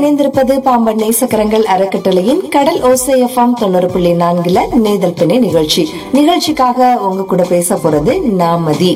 இணைந்திருப்பது பாம்பன் நேசக்கரங்கள் அறக்கட்டளையின் கடல் ஓசை எஃப்எம் தொண்ணூறு புள்ளி நான்குல நேதல் பிணை நிகழ்ச்சி நிகழ்ச்சிக்காக உங்க கூட பேச போறது நாமதி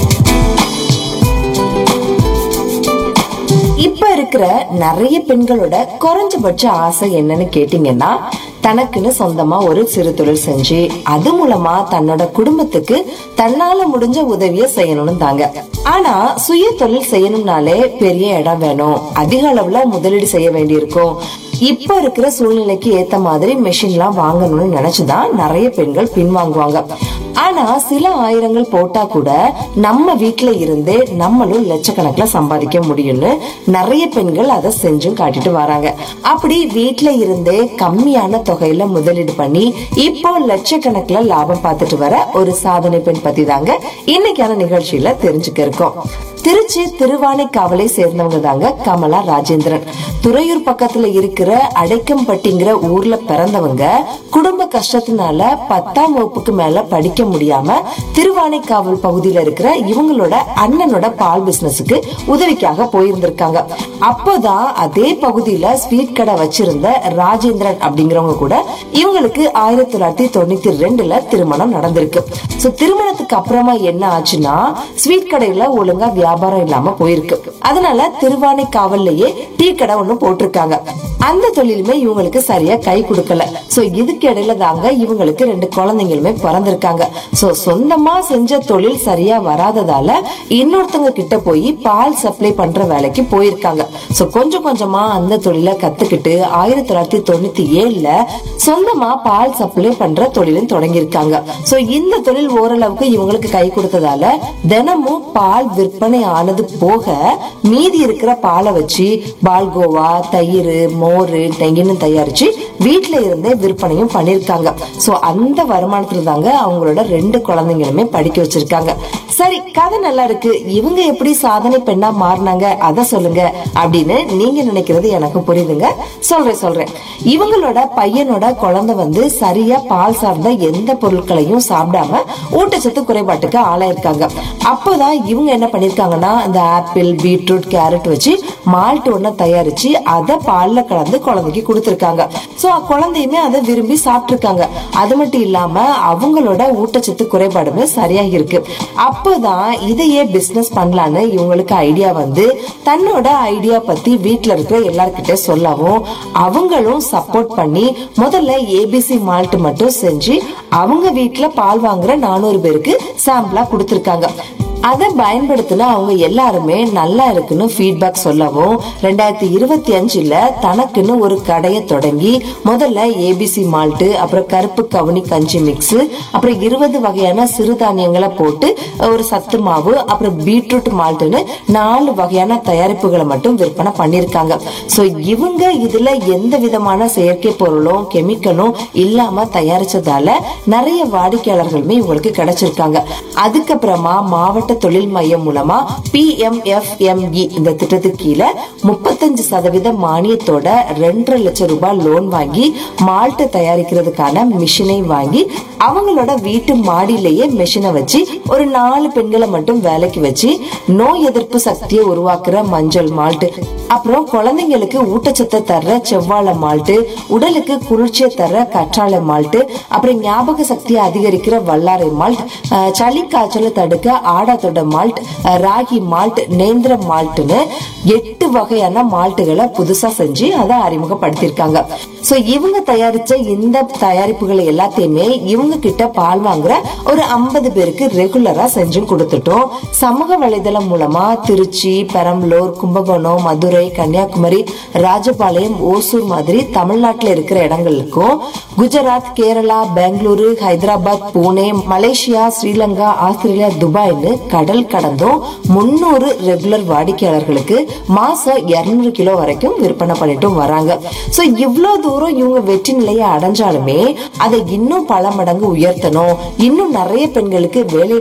இப்ப இருக்கிற நிறைய பெண்களோட குறைஞ்சபட்ச ஆசை என்னன்னு கேட்டீங்கன்னா தனக்குன்னு சொந்தமா ஒரு சிறு தொழில் செஞ்சு அது மூலமா தன்னோட குடும்பத்துக்கு தன்னால முடிஞ்ச உதவிய செய்யணும்னு தாங்க ஆனா சுய தொழில் செய்யணும்னாலே பெரிய இடம் வேணும் அதிக அளவுல முதலீடு செய்ய வேண்டியிருக்கும் இப்ப இருக்கிற சூழ்நிலைக்கு ஏத்த மாதிரி மெஷின்லாம் வாங்கணும்னு நினைச்சுதான் நிறைய பெண்கள் பின்வாங்குவாங்க ஆனா சில ஆயிரங்கள் போட்டா கூட நம்ம வீட்ல இருந்தே நம்மளும் லட்சக்கணக்குல சம்பாதிக்க முடியும்னு நிறைய பெண்கள் அதை செஞ்சும் காட்டிட்டு வராங்க அப்படி வீட்ல இருந்தே கம்மியான தொகையில முதலீடு பண்ணி இப்போ லட்சக்கணக்குல லாபம் பார்த்துட்டு வர ஒரு சாதனை பெண் பத்தி தாங்க இன்னைக்கான நிகழ்ச்சியில தெரிஞ்சுக்க இருக்கோம் திருச்சி திருவானைக்காவலை சேர்ந்தவங்க தாங்க கமலா ராஜேந்திரன் துறையூர் பக்கத்துல இருக்கிற அடைக்கம்பட்டிங்கிற ஊர்ல பிறந்தவங்க குடும்ப கஷ்டத்தினால பத்தாம் வகுப்புக்கு மேல படிக்க முடியாம திருவானைக்காவல் பகுதியில இருக்கிற இவங்களோட அண்ணனோட பால் பிசினஸுக்கு உதவிக்காக போயிருந்திருக்காங்க அப்போதான் அதே பகுதியில ஸ்வீட் கடை வச்சிருந்த ராஜேந்திரன் அப்படிங்கிறவங்க கூட இவங்களுக்கு ஆயிரத்தி தொள்ளாயிரத்தி தொண்ணூத்தி ரெண்டுல திருமணம் நடந்திருக்கு சோ திருமணத்துக்கு அப்புறமா என்ன ஆச்சுன்னா ஸ்வீட் கடையில ஒழுங்கா வியாபாரம் இல்லாம போயிருக்கு அதனால திருவானை காவல்லையே டீ கடை ஒண்ணு போட்டிருக்காங்க அந்த தொழிலுமே இவங்களுக்கு சரியா கை கொடுக்கல சோ இதுக்கு இடையில தாங்க இவங்களுக்கு ரெண்டு குழந்தைங்களுமே பிறந்திருக்காங்க சோ சொந்தமா செஞ்ச தொழில் சரியா வராததால இன்னொருத்தவங்க கிட்ட போய் பால் சப்ளை பண்ற வேலைக்கு போயிருக்காங்க சோ கொஞ்சம் கொஞ்சமா அந்த தொழிலை கத்துக்கிட்டு ஆயிரத்தி தொள்ளாயிரத்தி தொண்ணூத்தி ஏழுல சொந்தமா பால் சப்ளை பண்ற தொழிலும் தொடங்கியிருக்காங்க சோ இந்த தொழில் ஓரளவுக்கு இவங்களுக்கு கை கொடுத்ததால தினமும் பால் விற்பனை ஆனது போக மீதி இருக்கிற பாலை வச்சு பால்கோவா தயிர் மோர் நெய்யின்னு தயாரிச்சு வீட்ல இருந்தே விற்பனையும் பண்ணிருக்காங்க சோ அந்த வருமானத்துல தாங்க அவங்களோட ரெண்டு குழந்தைங்களுமே படிக்க வச்சிருக்காங்க சரி கதை நல்லா இருக்கு இவங்க எப்படி சாதனை பெண்ணா மாறினாங்க அத சொல்லுங்க அப்படின்னு நீங்க நினைக்கிறது எனக்கு புரியுதுங்க சொல்றேன் சொல்றேன் இவங்களோட பையனோட குழந்தை வந்து சரியா பால் சார்ந்த எந்த பொருட்களையும் சாப்பிடாம ஊட்டச்சத்து குறைபாட்டுக்கு ஆளாயிருக்காங்க அப்போதான் இவங்க என்ன பண்ணிருக்காங்கன்னா இந்த ஆப்பிள் பீட்ரூட் கேரட் வச்சு மால்ட் ஒண்ணு தயாரிச்சு அதை பால்ல கலந்து குழந்தைக்கு கொடுத்திருக்காங்க சோ குழந்தையுமே அதை விரும்பி சாப்பிட்டிருக்காங்க அது மட்டும் இல்லாம அவங்களோட ஊட்டச்சத்து குறைபாடுமே சரியாகி இருக்கு அப்போதான் இதையே பிசினஸ் பண்ணலான்னு இவங்களுக்கு ஐடியா வந்து தன்னோட ஐடியா பத்தி வீட்ல இருக்கிற எல்லார்கிட்ட சொல்லவும் அவங்களும் சப்போர்ட் பண்ணி முதல்ல ஏபிசி மால்ட் மட்டும் செஞ்சு அவங்க வீட்ல பால் வாங்குற நானூறு பேருக்கு சாம்பிளா கொடுத்திருக்காங்க அதை பயன்படுத்தின அவங்க எல்லாருமே நல்லா இருக்குன்னு ஃபீட்பேக் சொல்லவும் ரெண்டாயிரத்தி இருபத்தி அஞ்சுல தனக்குன்னு ஒரு கடையை தொடங்கி முதல்ல ஏபிசி மால்ட்டு அப்புறம் கருப்பு கவுனி கஞ்சி மிக்ஸ் அப்புறம் இருபது வகையான சிறுதானியங்களை போட்டு ஒரு சத்து மாவு அப்புறம் பீட்ரூட் மால்ட்டுன்னு நாலு வகையான தயாரிப்புகளை மட்டும் விற்பனை பண்ணிருக்காங்க சோ இவங்க இதுல எந்த விதமான செயற்கை பொருளும் கெமிக்கலும் இல்லாம தயாரிச்சதால நிறைய வாடிக்கையாளர்களுமே இவங்களுக்கு கிடைச்சிருக்காங்க அதுக்கப்புறமா மாவட்ட தொழில் மையம் மூலமா பிஎம்எஃப்எம்இ இந்த திட்டத்துக்கு கீழே முப்பத்தஞ்சு சதவீத மானியத்தோட ரெண்டரை லட்சம் ரூபாய் லோன் வாங்கி மால்ட் தயாரிக்கிறதுக்கான மிஷினை வாங்கி அவங்களோட வீட்டு மாடியிலேயே மிஷினை வச்சு ஒரு நாலு பெண்களை மட்டும் வேலைக்கு வச்சு நோய் எதிர்ப்பு சக்தியை உருவாக்குற மஞ்சள் மால்ட் அப்புறம் குழந்தைங்களுக்கு ஊட்டச்சத்தை தர்ற செவ்வாழை மால்ட் உடலுக்கு குளிர்ச்சியை தர்ற கற்றாழை மால்ட் அப்புறம் ஞாபக சக்தியை அதிகரிக்கிற வல்லாரை மால்ட் அஹ், சளி காய்ச்சலை தடுக்க ஆடாத்தோட மால்ட் அஹ், ராகி மால்ட் நேந்திர மால்ட்னு எட்டு வகையான மால்ட்டுகளை புதுசா செஞ்சு அதை அறிமுகப்படுத்தியிருக்காங்க சோ இவங்க தயாரிச்ச இந்த தயாரிப்புகளை எல்லாத்தையுமே இவங்க கிட்ட பால் வாங்குற ஒரு ஐம்பது பேருக்கு ரெகுலரா செஞ்சும் கொடுத்துட்டோம் சமூக வலைதளம் மூலமா திருச்சி பெரம்பலூர் கும்பகோணம் மதுரை கன்னியாகுமரி ராஜபாளையம் ஓசூர் மாதிரி தமிழ்நாட்டுல இருக்கிற இடங்களுக்கும் குஜராத் கேரளா பெங்களூரு ஹைதராபாத் பூனே மலேசியா ஸ்ரீலங்கா ஆஸ்திரேலியா துபாய்னு கடல் கடந்தும் முன்னூறு ரெகுலர் வாடிக்கையாளர்களுக்கு மாசம் 200 கிலோ வரைக்கும் விற்பனை பண்ணிட்டும் வராங்க சோ இவ்ளோ தூரம் இவங்க வெற்றி நிலையை அடைஞ்சாலுமே அதை இன்னும் பல மடங்கு உயர்த்தணும் இன்னும் நிறைய பெண்களுக்கு வேலை